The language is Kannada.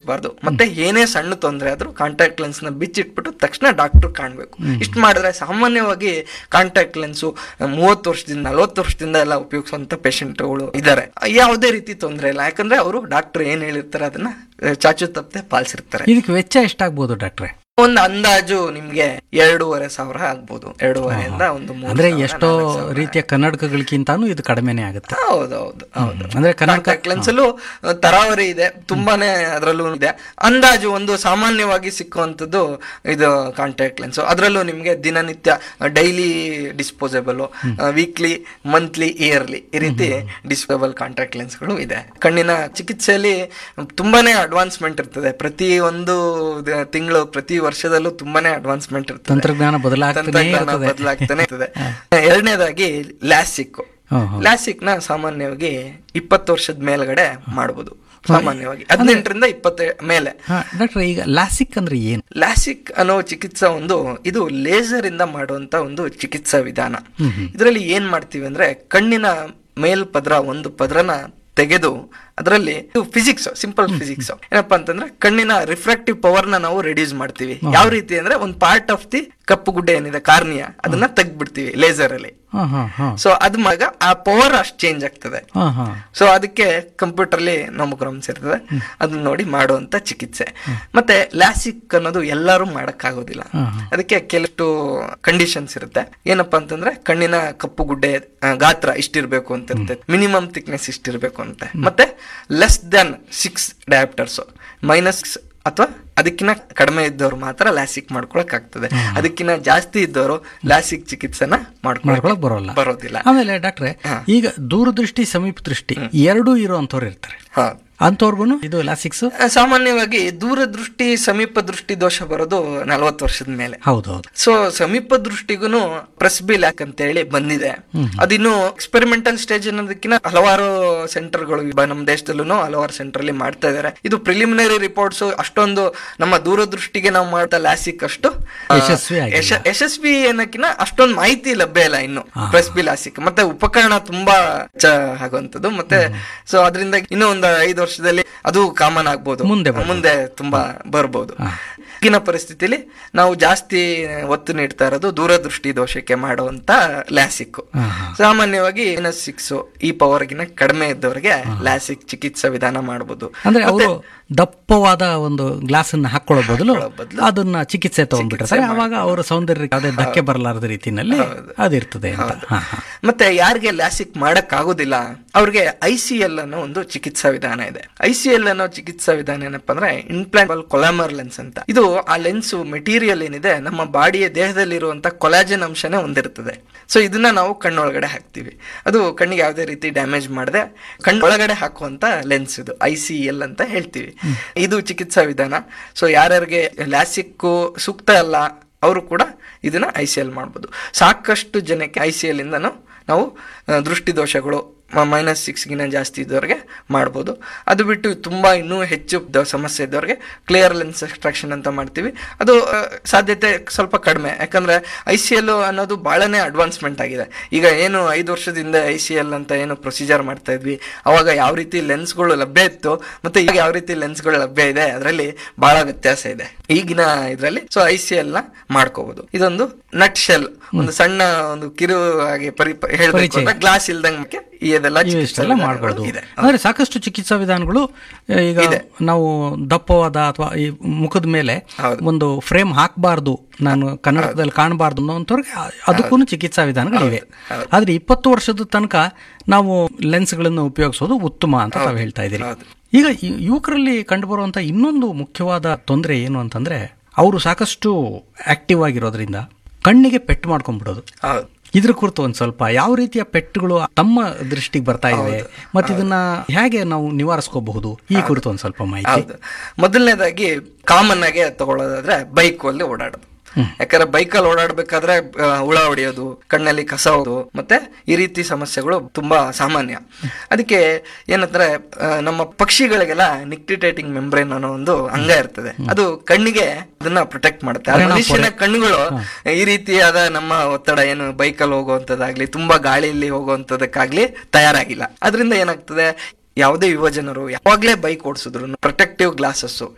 ಉಪಯೋಗಿಸಬಾರ್ದು ಮತ್ತೆ ಏನೇ ಸಣ್ಣ ತೊಂದರೆ ಆದ್ರೂ ಕಾಂಟ್ಯಾಕ್ಟ್ ಲೆನ್ಸ್ ನ ಬಿಚ್ಚಿಟ್ಬಿಟ್ಟು ತಕ್ಷಣ ಡಾಕ್ಟರ್ ಕಾಣ್ಬೇಕು ಇಷ್ಟು ಮಾಡಿದ್ರೆ ಸಾಮಾನ್ಯವಾಗಿ ಕಾಂಟ್ಯಾಕ್ಟ್ ಲೆನ್ಸು ಮೂವತ್ತು ವರ್ಷದಿಂದ ನಲವತ್ತು ವರ್ಷದಿಂದ ಎಲ್ಲ ಉಪಯೋಗಿಸುವಂತ ಪೇಷಂಟ್ಗಳು ಇದ್ದಾರೆ ಯಾವುದೇ ರೀತಿ ತೊಂದರೆ ಇಲ್ಲ ಯಾಕಂದ್ರೆ ಅವರು ಡಾಕ್ಟರ್ ಏನ್ ಹೇಳಿರ್ತಾರೆ ಅದನ್ನ ಆ, ಚಾಚು ತಪ್ಪದೆ ಪಾಲಿಸಿರ್ತಾರೆ ಇದಕ್ಕೆ ವೆಚ್ಚ ಎಷ್ಟಾಗ್ಬೋದು ಡಾಕ್ಟ್ರೆ ಒಂದು ಅಂದಾಜು ನಿಮ್ಗೆ ಎರಡೂವರೆ ಸಾವಿರ ಆಗ್ಬೋದು ಎರಡೂವರೆಯಿಂದ ಒಂದು ಮೂರು ಅಂದ್ರೆ ಸಾವಿರ, ಎಷ್ಟೋ ನಾಲ್ಕು ಸಾವಿರ. ರೀತಿಯ ಕನ್ನಡಕಗಳಿಗಿಂತಾನು ಇದು ಕಡಿಮೆನೆ ಆಗುತ್ತೆ ಹೌದು ಹೌದು ಹೌದು ಅಂದ್ರೆ ಕನ್ನಡಕ ಕಾಂಟ್ಯಾಕ್ಟ್ ಲೆನ್ಸ್ ಅಲ್ಲೂ ತರಾವರಿ ಇದೆ ತುಂಬಾನೇ ಅದರಲ್ಲೂ ಇದೆ ಅಂದಾಜು ಒಂದು ಸಾಮಾನ್ಯವಾಗಿ ಸಿಕ್ಕುವಂಥದ್ದು ಇದು ಕಾಂಟ್ಯಾಕ್ಟ್ ಲೆನ್ಸ್ ಅದರಲ್ಲೂ ನಿಮ್ಗೆ ದಿನನಿತ್ಯ daily disposable weekly monthly yearly ಈ ರೀತಿ ಡಿಸ್ಪೋಸಬಲ್ ಕಾಂಟ್ಯಾಕ್ಟ್ ಲೆನ್ಸ್ಗಳು ಇದೆ ಕಣ್ಣಿನ ಚಿಕಿತ್ಸೆಯಲ್ಲಿ ತುಂಬಾನೇ ಅಡ್ವಾನ್ಸ್ಮೆಂಟ್ ಇರ್ತದೆ ಪ್ರತಿ ಒಂದು ತಿಂಗಳು ಪ್ರತಿ ವರ್ಷದಲ್ಲೂ ತುಂಬಾನೇ ಅಡ್ವಾನ್ಸ್ಮೆಂಟ್ ಇರ್ತದೆ ತಂತ್ರಜ್ಞಾನ ಬದಲಾಗ್ತಾನೆ ತಂತ್ರಜ್ಞಾನ ಇರ್ತದೆ. ಬದಲಾಗ್ತಾನೆ ಇರ್ತದೆ ಎರಡನೇದಾಗಿ ಲ್ಯಾಸಿಕ್ ಹ್ಮ್, ಹ್ಮ್. ಲ್ಯಾಸಿಕ್ ನ ಸಾಮಾನ್ಯವಾಗಿ ಇಪ್ಪತ್ತು ವರ್ಷದ ಮೇಲ್ಗಡೆ ಮಾಡಬಹುದು ಸಾಮಾನ್ಯವಾಗಿ ಹದಿನೆಂಟರಿಂದ ಇಪ್ಪತ್ತ ಮೇಲೆ ಹಾ ಡಾಕ್ಟ್ರೆ ಈಗ ಲಾಸಿಕ್ ಅಂದ್ರೆ ಏನು ಲ್ಯಾಸಿಕ್ ಅನ್ನೋ ಚಿಕಿತ್ಸಾ ಒಂದು ಇದು ಲೇಸರ್ ಇಂದ ಮಾಡುವಂತ ಒಂದು ಚಿಕಿತ್ಸಾ ವಿಧಾನ ಇದರಲ್ಲಿ ಏನ್ ಮಾಡ್ತೀವಿ ಅಂದ್ರೆ ಕಣ್ಣಿನ ಮೇಲ್ಪದ್ರ ಒಂದು ಪದ್ರನ ತೆಗೆದು ಅದರಲ್ಲಿ ಫಿಸಿಕ್ಸ್ ಸಿಂಪಲ್ ಫಿಸಿಕ್ಸ್ ಏನಪ್ಪಾ ಅಂತಂದ್ರೆ ಕಣ್ಣಿನ ರಿಫ್ರಾಕ್ಟಿವ್ ಪವರ್ ನ ನಾವು ರೆಡ್ಯೂಸ್ ಮಾಡ್ತೀವಿ ಯಾವ ರೀತಿ ಅಂದ್ರೆ ಒಂದು ಪಾರ್ಟ್ ಆಫ್ ದಿ ಕಪ್ಪು ಗುಡ್ಡೆ ಏನಿದೆ ಕಾರ್ನಿಯಾ ಅದನ್ನ ತೆಗ್ದ್ಬಿಡ್ತೀವಿ ಲೇಸರ್ ಅಲ್ಲಿ ಹಾ ಹಾ ಹಾ ಸೊ ಅದ್ ಮಗ ಆ ಪವರ್ ಅಷ್ಟು ಚೇಂಜ್ ಆಗ್ತದೆ ಹಾ ಹಾ ಸೊ ಅದಕ್ಕೆ ಕಂಪ್ಯೂಟರ್ ಅಲ್ಲಿ ನಮಗ್ರಮ್ಸ್ ಇರ್ತದೆ ಅದನ್ನ ನೋಡಿ ಮಾಡುವಂತ ಚಿಕಿತ್ಸೆ ಮತ್ತೆ ಲ್ಯಾಸಿಕ್ ಅನ್ನೋದು ಎಲ್ಲರೂ ಮಾಡಕ್ಕಾಗೋದಿಲ್ಲ ಅದಕ್ಕೆ ಕೆಲಷ್ಟು ಕಂಡೀಷನ್ಸ್ ಇರುತ್ತೆ ಏನಪ್ಪಾ ಅಂತಂದ್ರೆ ಕಣ್ಣಿನ ಕಪ್ಪು ಗುಡ್ಡೆ ಆ, ಗಾತ್ರ ಇಷ್ಟಿರ್ಬೇಕು ಅಂತ ಇರುತ್ತೆ ಮಿನಿಮಮ್ ಥಿಕ್ನೆಸ್ ಇಷ್ಟಿರ್ಬೇಕು ಅಂತ ಮತ್ತೆ less than six diopters minus ಅಥವಾ ಅದಕ್ಕಿಂತ ಕಡಿಮೆ ಇದ್ದವ್ರು ಮಾತ್ರ ಲ್ಯಾಸಿಕ್ ಮಾಡ್ಕೊಳಕ್ ಆಗ್ತದೆ ಅದಕ್ಕಿಂತ ಜಾಸ್ತಿ ಇದ್ದವರು ಲ್ಯಾಸಿಕ್ ಚಿಕಿತ್ಸೆನ ಮಾಡ್ಕೊಳಕ್ ಮಾಡ್ಕೊಳಕ್ ಬರೋಲ್ಲ ಬರೋದಿಲ್ಲ ಆಮೇಲೆ ಡಾಕ್ಟ್ರೆ ಈಗ ದೂರದೃಷ್ಟಿ ಸಮೀಪ ದೃಷ್ಟಿ ಎರಡೂ ಇರುವಂತವ್ರು ಇರ್ತಾರೆ ಹಾ ಅಂತವ್ರಿಗೂ ಇದು ಲಾಸಿಕ್ಸ್ ಸಾಮಾನ್ಯವಾಗಿ ದೂರದೃಷ್ಟಿ ಸಮೀಪ ದೃಷ್ಟಿ ದೋಷ ಬರೋದು ನಲವತ್ತು ವರ್ಷದ ಮೇಲೆ ಹೌದು ಹೌದು ಸೊ ಸಮೀಪ ದೃಷ್ಟಿಗೂ ಪ್ರೆಸ್ಬಿಲ್ಯಾಕ್ ಅಂತ ಹೇಳಿ ಬಂದಿದೆ ಅದಿನ್ನು ಎಕ್ಸ್ಪೆರಿಮೆಂಟಲ್ ಸ್ಟೇಜ್ ಅನ್ನೋದಕ್ಕಿಂತ ಹಲವಾರು ಸೆಂಟರ್ಗಳು ನಮ್ಮ ದೇಶದಲ್ಲೂ ಹಲವಾರು ಸೆಂಟರ್ ಅಲ್ಲಿ ಮಾಡ್ತಾ ಇದಾರೆ ಇದು ಪ್ರಿಲಿಮಿನರಿ ರಿಪೋರ್ಟ್ಸ್ ಅಷ್ಟೊಂದು ನಮ್ಮ ದೂರದೃಷ್ಟಿಗೆ ನಾವು ಮಾಡ್ತಾ ಲ್ಯಾಸಿಕ್ ಅಷ್ಟು ಆ, ಯಶಸ್ವಿ ಆಗಿಲ್ಲ. ಯಶ- ಯಶಸ್ವಿ ಅನ್ನೋಕ್ಕಿಂತ ಅಷ್ಟೊಂದು ಮಾಹಿತಿ ಲಭ್ಯ ಇಲ್ಲ ಇನ್ನು ಪ್ರೆಸ್ಬಿಲಾಸಿಕ್ ಮತ್ತೆ ಉಪಕರಣ ತುಂಬಾ ಚ ಆಗುವಂತದ್ದು ಮತ್ತೆ ಸೊ ಅದರಿಂದ ಇನ್ನೂ ಒಂದು ಐದು ವರ್ಷದಲ್ಲಿ ಅದು ಕಾಮನ್ ಆಗ್ಬೋದು ಮುಂದೆ ಬರ್ಬೋದು. ಮುಂದೆ ತುಂಬಾ ಬರ್ಬೋದು ಈಗಿನ ಪರಿಸ್ಥಿತಿಲಿ ನಾವು ಜಾಸ್ತಿ ಒತ್ತು ನೀಡ್ತಾ ಇರೋದು ದೂರದೃಷ್ಟಿ ದೋಷಕ್ಕೆ ಮಾಡುವಂತ ಲ್ಯಾಸಿಕ್ ಸಾಮಾನ್ಯವಾಗಿ ಮೈನಸ್ ಸಿಕ್ಸ್ ಈ ಪವರ್ಗಿನ ಕಡಿಮೆ ಇದ್ದವರಿಗೆ ಲ್ಯಾಸಿಕ್ ಚಿಕಿತ್ಸಾ ವಿಧಾನ ಮಾಡಬಹುದು ಅಂದ್ರೆ ಅವರು ದಪ್ಪವಾದ ಒಂದು ಗ್ಲಾಸ್ ಅನ್ನ ಹಾಕೊಳ್ಳೋ ಬದಲು ಹಾಕೊಳ್ಳೋ ಬದಲು ಅದನ್ನ ಚಿಕಿತ್ಸೆ ತಗೊಂಡ್ಬಿಟ್ಟಿರ್ತಾರೆ ಅವಾಗ ಅವರ ಸೌಂದರ್ಯಕ್ಕೆ ಯಾವುದೇ ಧಕ್ಕೆ ಬರಲಾರದ ರೀತಿನಲ್ಲಿ ಅದಿರ್ತದೆ ಅಂತ ಹಾ, ಹಾ. ಮತ್ತೆ ಯಾರಿಗೆ ಲ್ಯಾಸಿಕ್ ಮಾಡಕ್ ಆಗುದಿಲ್ಲ ಅವ್ರಿಗೆ ಐ ಸಿ ಎಲ್ ಅನ್ನೋ ಒಂದು ಚಿಕಿತ್ಸಾ ವಿಧಾನ ಇದೆ ಐ ಸಿ ಎಲ್ ಅನ್ನೋ ಚಿಕಿತ್ಸಾ ವಿಧಾನ ಏನಪ್ಪಾ ಅಂದ್ರೆ ಇಂಪ್ಲಾಂಟ್ ಕೊಲಾಮರ್ ಲೆನ್ಸ್ ಅಂತ ಇದು ಆ ಲೆನ್ಸ್ ಮೆಟೀರಿಯಲ್ ಏನಿದೆ ನಮ್ಮ ಬಾಡಿಯ ದೇಹದಲ್ಲಿರುವಂತ ಕೊಲಾಜನ್ ಅಂಶನೇ ಹೊಂದಿರ್ತದೆ ಸೊ ಇದನ್ನ ನಾವು ಕಣ್ಣೊಳಗಡೆ ಹಾಕ್ತಿವಿ ಅದು ಕಣ್ಣಿಗೆ ಯಾವುದೇ ರೀತಿ ಡ್ಯಾಮೇಜ್ ಮಾಡದೆ ಕಣ್ಣೊಳಗಡೆ ಹಾಕುವಂತ ಲೆನ್ಸ್ ಇದು ಐ ಸಿ ಎಲ್ ಅಂತ ಹೇಳ್ತೀವಿ ಇದು ಚಿಕಿತ್ಸಾ ವಿಧಾನ ಸೊ ಯಾರ್ಯಾರಿಗೆ ಲ್ಯಾಸಿಕ್ ಸೂಕ್ತ ಅಲ್ಲ ಅವರು ಕೂಡ ಇದನ್ನ ಐ ಸಿ ಎಲ್ ಮಾಡ್ಬೋದು ಸಾಕಷ್ಟು ಜನಕ್ಕೆ ಐ ಸಿ ಎಲ್ ಇಂದನೂ ನಾವು ಆ, ದೃಷ್ಟಿ ದೋಷಗಳು ಮೈನಸ್ ಸಿಕ್ಸ್ಗಿನ ಜಾಸ್ತಿ ಇದ್ದವ್ರಿಗೆ ಮಾಡ್ಬೋದು ಅದು ಬಿಟ್ಟು ತುಂಬಾ ಇನ್ನೂ ಹೆಚ್ಚು ದ- ಸಮಸ್ಯೆ ಇದ್ದವ್ರಿಗೆ ಕ್ಲಿಯರ್ ಲೆನ್ಸ್ ಎಕ್ಸ್ಟ್ರಾಕ್ಷನ್ ಅಂತ ಮಾಡ್ತೀವಿ ಅದು ಆ, ಸಾಧ್ಯತೆ ಸ್ವಲ್ಪ ಕಡಿಮೆ ಯಾಕಂದ್ರೆ ಐ ಸಿ ಎಲ್ ಅನ್ನೋದು ಬಹಳನೇ ಅಡ್ವಾನ್ಸ್ಮೆಂಟ್ ಆಗಿದೆ ಈಗ ಏನು ಐದು ವರ್ಷದಿಂದ ಐ ಸಿ ಎಲ್ ಅಂತ ಏನು ಪ್ರೊಸೀಜರ್ ಮಾಡ್ತಾ ಇದ್ವಿ ಅವಾಗ ಯಾವ ರೀತಿ ಲೆನ್ಸ್ಗಳು ಲಭ್ಯ ಇತ್ತು ಮತ್ತೆ ಈಗ ಯಾವ ರೀತಿ ಲೆನ್ಸ್ಗಳು ಲಭ್ಯ ಇದೆ ಅದರಲ್ಲಿ ಬಹಳ ವ್ಯತ್ಯಾಸ ಇದೆ ಈಗಿನ ಇದರಲ್ಲಿ ಸೊ ಐ ಸಿ ಎಲ್ ನ ಮಾಡ್ಕೋಬಹುದು ಇದೊಂದು ನಟ್ ಶೆಲ್ ಒಂದು ಸಣ್ಣ ಒಂದು ಕಿರು ಹಾಗೆ ಪರಿ ಹೇಳ್ಬೇಕು ಅಂದ್ರೆ ಗ್ಲಾಸ್ ಇಲ್ದಂಗೆ ಇದೆಲ್ಲ ಚಿಕಿತ್ಸಾ ಇಷ್ಟೆಲ್ಲ ವಿಧಾನಗಳು ಮಾಡಬಾರ್ದು ಇದೆ ಅಂದ್ರೆ ಸಾಕಷ್ಟು ಚಿಕಿತ್ಸಾ ವಿಧಾನಗಳು ಆ, ಈಗ ನಾವು ದಪ್ಪವಾದ ಅಥವಾ ಈ ಮುಖದ ಮೇಲೆ ಹೌದು. ಒಂದು ಫ್ರೇಮ್ ಹಾಕಬಾರ್ದು ನಾನು ಕನ್ನಡದಲ್ಲಿ ಕಾಣಬಾರ್ದು ಅನ್ನೋಂಥವ್ರಿಗೆ ಆ- ಅದಕ್ಕೂ ಚಿಕಿತ್ಸಾ ವಿಧಾನಗಳಿವೆ ಆದ್ರೆ ಇಪ್ಪತ್ತು ವರ್ಷದ ತನಕ ನಾವು ಲೆನ್ಸ್ಗಳನ್ನು ಉಪಯೋಗಿಸೋದು ಉತ್ತಮ ಅಂತ ತಾವು ಹೇಳ್ತಾ ಇದ್ದೀರಿ ಹೌದು. ಈಗ ಈ ಯುವಕರಲ್ಲಿ ಕಂಡುಬರುವಂತ ಇನ್ನೊಂದು ಮುಖ್ಯವಾದ ತೊಂದರೆ ಏನು ಅಂತಂದ್ರೆ ಅವರು ಸಾಕಷ್ಟು ಆಕ್ಟಿವ್ ಆಗಿರೋದ್ರಿಂದ ಕಣ್ಣಿಗೆ ಪೆಟ್ಟು ಮಾಡ್ಕೊಂಡ್ಬಿಡೋದು ಹೌದು ಇದ್ರ ಕುರಿತು ಒಂದ್ ಸ್ವಲ್ಪ ಯಾವ ರೀತಿಯ ಪೆಟ್ಟುಗಳು ತಮ್ಮ ದೃಷ್ಟಿಗೆ ಬರ್ತಾ ಇವೆ ಮತ್ತೆ ಇದನ್ನ ಹೇಗೆ ನಾವು ನಿವಾರಿಸ್ಕೋಬಹುದು ಈ ಕುರಿತು ಒಂದ್ ಸ್ವಲ್ಪ ಮಾಹಿತಿ ಹೌದು ಮೊದಲನೇದಾಗಿ ಕಾಮನ್ ಆಗಿ ತಗೊಳ್ಳೋದಾದ್ರೆ ಬೈಕ್ ಅಲ್ಲಿ ಓಡಾಡೋದು ಯಾಕಂದ್ರೆ ಬೈಕಲ್ಲಿ ಓಡಾಡ್ಬೇಕಾದ್ರೆ ಆ, ಹುಳ ಹೊಡೆಯೋದು ಕಣ್ಣಲ್ಲಿ ಕಸ ಹೋಗೋದು ಮತ್ತೆ ಈ ರೀತಿ ಸಮಸ್ಯೆಗಳು ತುಂಬಾ ಸಾಮಾನ್ಯ ಅದಕ್ಕೆ ಏನಂದ್ರೆ ಆ, ನಮ್ಮ ಪಕ್ಷಿಗಳಿಗೆಲ್ಲ ನಿಕ್ಟಿಟೇಟಿಂಗ್ ಮೆಂಬ್ರೇನ್ ಅನ್ನೋ ಒಂದು ಅಂಗ ಇರ್ತದೆ ಅದು ಕಣ್ಣಿಗೆ ಅದನ್ನ ಪ್ರೊಟೆಕ್ಟ್ ಮಾಡುತ್ತೆ ಆದ್ರೆ ಮನುಷ್ಯನ ಕಣ್ಣುಗಳು ಈ ರೀತಿಯಾದ ನಮ್ಮ ಒತ್ತಡ ಏನು ಬೈಕಲ್ಲಿ ಹೋಗುವಂತದ್ದಾಗ್ಲಿ ತುಂಬಾ ಗಾಳಿಯಲ್ಲಿ ಹೋಗುವಂತದಕ್ಕಾಗ್ಲಿ ತಯಾರಾಗಿಲ್ಲ ಅದರಿಂದ ಏನಾಗ್ತದೆ ಯಾವುದೇ ಯುವ ಜನರು ಯಾವಾಗ್ಲೇ ಬೈಕ್ ಓಡಿಸಿದ್ರು ಪ್ರೊಟೆಕ್ಟಿವ್ ಗ್ಲಾಸಸ್